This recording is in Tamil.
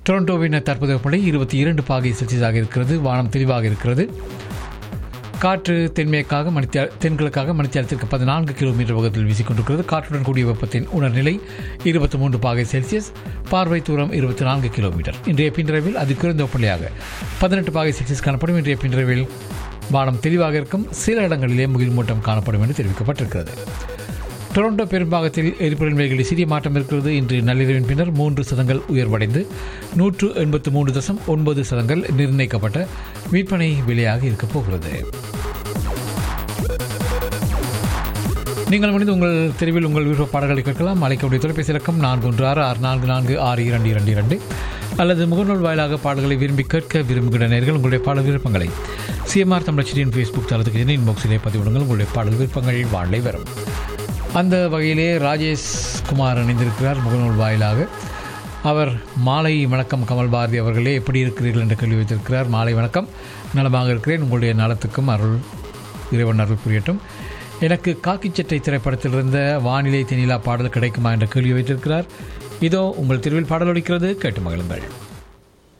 டொரண்டோவின் தற்போதைய வெப்பநிலை இருபத்தி இரண்டு பாகை செல்சியஸாக இருக்கிறது வானம் தெளிவாக இருக்கிறது காற்று தென்மேற்காக மணித்தியா தென்கிழக்காக மணித்தியாலத்திற்கு பதினான்கு கிலோமீட்டர் வேகத்தில் வீசிக்கொண்டிருக்கிறது காற்றுடன் கூடிய வெப்பத்தின் உணர்நிலை இருபத்தி மூன்று பாகை செல்சியஸ் பார்வை தூரம் இருபத்தி நான்கு கிலோமீட்டர் இன்றைய பின்ரவில் அது குறைந்த வெப்பநிலையாக பதினெட்டு பாகை செல்சியஸ் காணப்படும் இன்றைய பின்ரவில் வானம் தெளிவாக இருக்கும் சில இடங்களிலே முகில் மூட்டம் காணப்படும் என்று தெரிவிக்கப்பட்டிருக்கிறது டொரண்டோ பெரும்பாகத்தில் எரிபொருள் விலைகளில் சிறிய மாற்றம் இருக்கிறது இன்று நள்ளிரவின் பின்னர் மூன்று சதங்கள் உயர்வடைந்து நூற்று எண்பத்து மூன்று தசம் ஒன்பது சதங்கள் நிர்ணயிக்கப்பட்ட விற்பனை விலையாக இருக்கப் போகிறது நீங்கள் முடிந்து உங்கள் தெருவில் உங்கள் விருப்ப பாடல்களை கேட்கலாம் அழைக்கக்கூடிய தொலைபேசி இலக்கம் நான்கு ஒன்று ஆறு ஆறு நான்கு நான்கு ஆறு இரண்டு இரண்டு இரண்டு அல்லது முகநூல் வாயிலாக பாடல்களை விரும்பி கேட்க விரும்புகிற நேர்கள் உங்களுடைய பாடல் விருப்பங்களை சிஎம்ஆர் தமிழச்சியின் ஃபேஸ்புக் தளத்துக்கு இன்பாக்ஸிலே பதிவிடுங்கள் உங்களுடைய பாடல் விருப்பங்கள் வாழ்லை வரும் அந்த வகையிலே ராஜேஷ் குமார் இணைந்திருக்கிறார் முகநூல் வாயிலாக அவர் மாலை வணக்கம் கமல் பாரதி அவர்களே எப்படி இருக்கிறீர்கள் என்று கேள்வி வைத்திருக்கிறார் மாலை வணக்கம் நலமாக இருக்கிறேன் உங்களுடைய நலத்துக்கும் அருள் இறைவன் அருள் புரியட்டும் எனக்கு காக்கிச்சட்டை திரைப்படத்தில் இருந்த வானிலை தெனிலா பாடல் கிடைக்குமா என்ற கேள்வி வைத்திருக்கிறார் இதோ உங்கள் தெருவில் பாடல் ஒலிக்கிறது கேட்டு மகிழுங்கள்